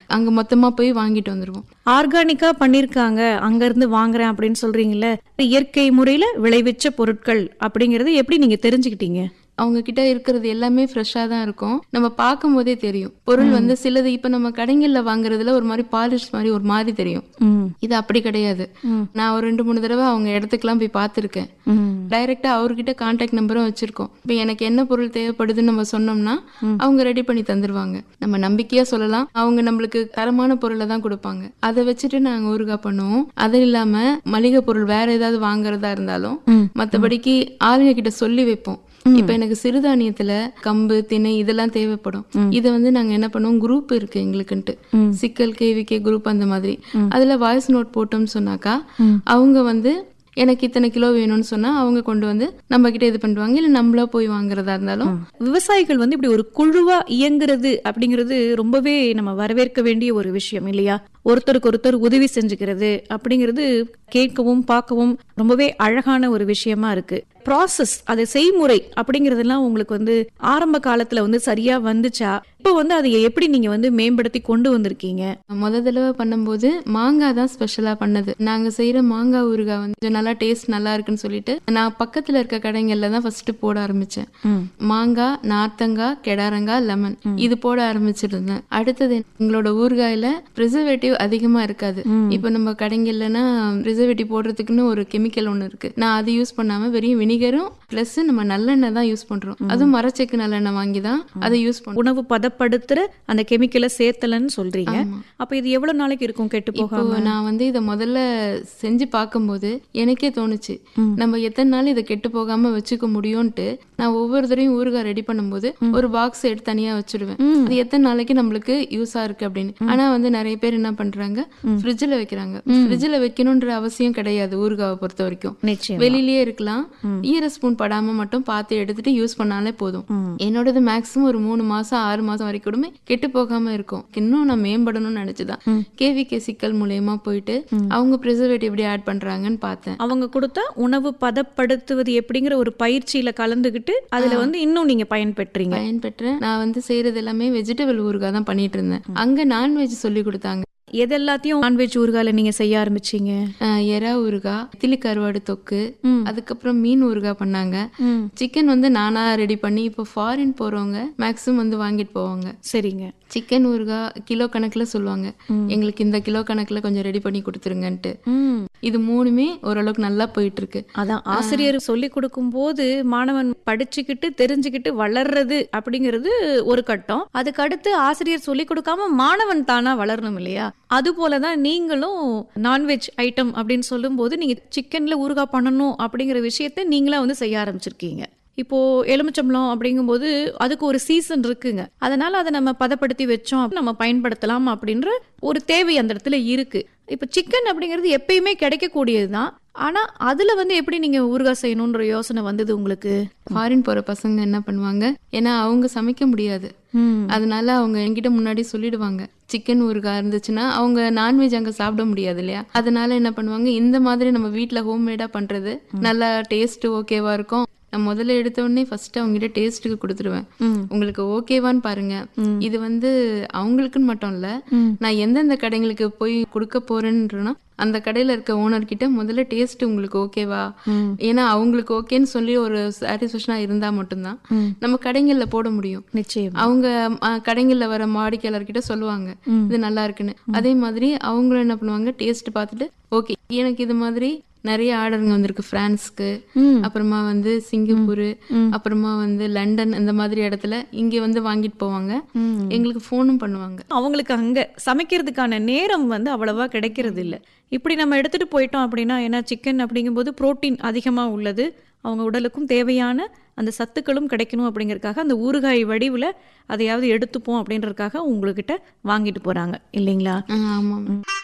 அங்க மொத்தமா போய் வாங்கிட்டு வந்துருவோம் ஆர்கானிக்கா பண்ணிருக்காங்க அங்க இருந்து வாங்குறேன் அப்படின்னு சொல்றீங்கல்ல இயற்கை முறையில விளைவிச்ச பொருட்கள் அப்படிங்கறது எப்படி நீங்க தெரிஞ்சுக்கிட்டீங்க அவங்க கிட்ட இருக்கிறது எல்லாமே ஃப்ரெஷ்ஷாக தான் இருக்கும் நம்ம பார்க்கும் போதே தெரியும் பொருள் வந்து சிலது இப்போ நம்ம கடைங்கள்ல வாங்குறதுல ஒரு மாதிரி பாலிஷ் மாதிரி ஒரு மாதிரி தெரியும் ம் இது அப்படி கிடையாது ம். நான் ஒரு ரெண்டு மூணு தடவை அவங்க இடத்துக்குலாம் போய் பார்த்துருக்கேன் ம் டைரக்டா அவர்கிட்ட கான்டாக்ட் நம்பரும் வச்சிருக்கோம் இப்போ எனக்கு என்ன பொருள் தேவைப்படுதுன்னு நம்ம சொன்னோம்னா அவங்க ரெடி பண்ணி தந்துருவாங்க நம்ம நம்பிக்கையா சொல்லலாம் அவங்க நம்மளுக்கு தரமான பொருளை தான் கொடுப்பாங்க அதை வச்சுட்டு நாங்க ஊறுகாய் பண்ணுவோம் அது இல்லாம மளிகை பொருள் வேற ஏதாவது வாங்குறதா இருந்தாலும் மத்தபடிக்கு ஆளுங்க கிட்ட சொல்லி வைப்போம் இப்ப எனக்கு சிறுதானியத்துல கம்பு திணை இதெல்லாம் தேவைப்படும் இதை வந்து நாங்க என்ன பண்ணுவோம் குரூப் இருக்கு எங்களுக்குன்ட்டு சிக்கல் கேவிகே குரூப் அந்த மாதிரி அதுல வாய்ஸ் நோட் போட்டோம்னு சொன்னாக்கா அவங்க வந்து எனக்கு இத்தனை கிலோ வேணும்னு சொன்னா அவங்க கொண்டு வந்து நம்ம கிட்ட இது பண்ணுவாங்க இல்ல நம்மளா போய் வாங்குறதா இருந்தாலும் விவசாயிகள் வந்து இப்படி ஒரு குழுவா இயங்குறது அப்படிங்கிறது ரொம்பவே நம்ம வரவேற்க வேண்டிய ஒரு விஷயம் இல்லையா ஒருத்தருக்கு ஒருத்தர் உதவி செஞ்சுக்கிறது அப்படிங்கிறது கேட்கவும் பார்க்கவும் ரொம்பவே அழகான ஒரு விஷயமா இருக்கு ப்ராசஸ் அது செய்முறை அப்படிங்கறதெல்லாம் உங்களுக்கு வந்து ஆரம்ப காலத்துல வந்து சரியா வந்துச்சா இப்போ வந்து அதை எப்படி நீங்க வந்து மேம்படுத்தி கொண்டு வந்திருக்கீங்க முத தடவை பண்ணும்போது மாங்காய் தான் ஸ்பெஷலா பண்ணது நாங்க செய்யற மாங்காய் ஊறுகாய் வந்து கொஞ்சம் நல்லா டேஸ்ட் நல்லா இருக்குன்னு சொல்லிட்டு நான் பக்கத்துல இருக்க கடைங்கள்ல தான் ஃபர்ஸ்ட் போட ஆரம்பிச்சேன் ம். மாங்காய் நார்த்தங்காய் கெடாரங்காய் லெமன் இது போட ஆரம்பிச்சிருந்தேன் அடுத்தது எங்களோட ஊறுகாயில ப்ரிசர்வேட்டிவ் அதிகமா இருக்காது இப்போ நம்ம கடைங்கள்லனா ப்ரிசர்வேட்டிவ் போடுறதுக்குன்னு ஒரு கெமிக்கல் ஒன்று இருக்கு நான் அது யூஸ் பண்ணாம வெறும் வினிகரும் பிளஸ் நம்ம நல்லெண்ணெய் தான் யூஸ் பண்றோம் அதுவும் மரச்செக்கு நல்லெண்ணெய் வாங்கி தான் அதை யூஸ் பண்றோம் உணவு பதப்படுத்துற அந்த கெமிக்கலை சேர்த்தலன்னு சொல்றீங்க அப்ப இது எவ்வளவு நாளைக்கு இருக்கும் கெட்டு இப்போ போகாம நான் வந்து இதை முதல்ல செஞ்சு பார்க்கும்போது எனக்கே தோணுச்சு நம்ம எத்தனை நாள் இதை கெட்டு போகாம வச்சுக்க முடியும்ட்டு நான் ஒவ்வொரு தடவையும் ஊறுகாய் ரெடி பண்ணும்போது ஒரு பாக்ஸ் எடுத்து தனியா வச்சிருவேன் அது எத்தனை நாளைக்கு நம்மளுக்கு யூஸா இருக்கு அப்படின்னு ஆனா வந்து நிறைய பேர் என்ன பண்றாங்க ஃப்ரிட்ஜில் வைக்கிறாங்க ஃப்ரிட்ஜில் வைக்கணும்ன்ற அவசியம் கிடையாது ஊறுகாவை பொறுத்த வரைக்கும் நிச்சயம் வெளியிலேயே இருக்கலாம் ஈர ஸ்பூன் படாம மட்டும் பார்த்து எடுத்துட்டு யூஸ் பண்ணாலே போதும் என்னோடது மேக்ஸிமம் ஒரு மூணு மாசம் ஆறு மாசம் வரைக்கும் கூடமே கெட்டு போகாம இருக்கும் இன்னும் நான் மேம்படணும்னு நினைச்சுதான் கேவிகே சிக்கல் மூலியமா போயிட்டு அவங்க ப்ரிசர்வேட்டிவ் எப்படி ஆட் பண்றாங்கன்னு பார்த்தேன் அவங்க கொடுத்த உணவு பதப்படுத்துவது எப்படிங்கிற ஒரு பயிற்சியில கலந்துகிட்டு அதுல வந்து இன்னும் நீங்க பயன்பெற்றீங்க பயன்பெற்றேன் நான் வந்து செய்யறது எல்லாமே வெஜிடபிள் ஊறுகாய் தான் பண்ணிட்டு இருந்தேன் அங்க நான்வெஜ் சொல்லி கொடுத்தாங்க எது எல்லாத்தையும் நான்வெஜ் ஊறுகால நீங்க செய்ய ஆரம்பிச்சீங்க அஹ் எறா ஊறுகாய் இத்திலி கருவாடு தொக்கு ம். அதுக்கப்புறம் மீன் ஊறுகாய் பண்ணாங்க ம். சிக்கன் வந்து நானா ரெடி பண்ணி இப்போ ஃபாரின் போறவங்க மேக்ஸிமம் வந்து வாங்கிட்டு போவாங்க சரிங்க சிக்கன் ஊறுகாய் கிலோ கணக்குல சொல்லுவாங்க எங்களுக்கு இந்த கிலோ கணக்குல கொஞ்சம் ரெடி பண்ணி கொடுத்துருங்கன்ட்டு ம் இது மூணுமே ஓரளவுக்கு நல்லா போயிட்டு இருக்கு அதான் ஆசிரியர் சொல்லி கொடுக்கும் போது மாணவன் படிச்சுக்கிட்டு தெரிஞ்சுக்கிட்டு வளர்றது அப்படிங்கிறது ஒரு கட்டம் அதுக்கு அடுத்து ஆசிரியர் சொல்லி கொடுக்காம மாணவன் தானா வளரணும் இல்லையா அது போலதான் நீங்களும் நான்வெஜ் ஐட்டம் அப்படின்னு சொல்லும்போது நீங்க சிக்கன்ல ஊறுகாய் பண்ணணும் அப்படிங்கிற விஷயத்த நீங்களா வந்து செய்ய ஆரம்பிச்சிருக்கீங்க இப்போ எலுமிச்சம்பழம் அப்படிங்கும்போது அதுக்கு ஒரு சீசன் இருக்குங்க அதனால அதை நம்ம பதப்படுத்தி வச்சோம் நம்ம பயன்படுத்தலாம் அப்படின்ற ஒரு தேவை அந்த இடத்துல இருக்கு இப்போ சிக்கன் அப்படிங்கிறது எப்பயுமே கிடைக்கக்கூடியதுதான் ஆனா அதுல வந்து எப்படி நீங்க ஊறுகாய் செய்யணும்ன்ற யோசனை வந்தது உங்களுக்கு ஃபாரின் போற பசங்க என்ன பண்ணுவாங்க ஏன்னா அவங்க சமைக்க முடியாது அதனால அவங்க என்கிட்ட முன்னாடி சொல்லிடுவாங்க சிக்கன் ஊறுகாய் இருந்துச்சுன்னா அவங்க நான்வெஜ் அங்க சாப்பிட முடியாது இல்லையா அதனால என்ன பண்ணுவாங்க இந்த மாதிரி நம்ம வீட்ல ஹோம்மேடா பண்றது நல்லா டேஸ்ட் ஓகேவா இருக்கும் நான் முதல்ல எடுத்த உடனே ஃபர்ஸ்ட் அவங்ககிட்ட டேஸ்ட்டுக்கு கொடுத்துருவேன் உங்களுக்கு ஓகேவான்னு பாருங்க இது வந்து அவங்களுக்குன்னு மட்டும் இல்ல நான் எந்தெந்த கடைங்களுக்கு போய் கொடுக்க போறேன்றனா அந்த கடையில இருக்க ஓனர் கிட்ட முதல்ல டேஸ்ட் உங்களுக்கு ஓகேவா ஏன்னா அவங்களுக்கு ஓகேன்னு சொல்லி ஒரு சாட்டிஸ்ஃபேக்ஷனா இருந்தா மட்டும்தான் நம்ம கடைங்கள்ல போட முடியும் நிச்சயம் அவங்க அஹ், கடைங்கள்ல வர வாடிக்கையாளர்கிட்ட சொல்லுவாங்க இது நல்லா இருக்குன்னு அதே மாதிரி அவங்களும் என்ன பண்ணுவாங்க டேஸ்ட் பார்த்துட்டு ஓகே எனக்கு இது மாதிரி நிறைய ஆர்டருங்க வந்திருக்கு பிரான்ஸ்க்கு அப்புறமா வந்து சிங்கப்பூர் அப்புறமா வந்து லண்டன் இந்த மாதிரி இடத்துல இங்க வந்து வாங்கிட்டு போவாங்க எங்களுக்கு ஃபோனும் பண்ணுவாங்க அவங்களுக்கு அங்க சமைக்கிறதுக்கான நேரம் வந்து அவ்வளவா கிடைக்கிறது இல்ல இப்படி நம்ம எடுத்துட்டு போயிட்டோம் அப்படின்னா ஏன்னா சிக்கன் அப்படிங்கும்போது புரோட்டீன் அதிகமா உள்ளது அவங்க உடலுக்கும் தேவையான அந்த சத்துக்களும் கிடைக்கணும் அப்படிங்கறதுக்காக அந்த ஊறுகாய் வடிவுல அதையாவது எடுத்துப்போம் அப்படின்றதுக்காக உங்ககிட்ட வாங்கிட்டு போறாங்க இல்லைங்களா ஆஹ் ஆமாம்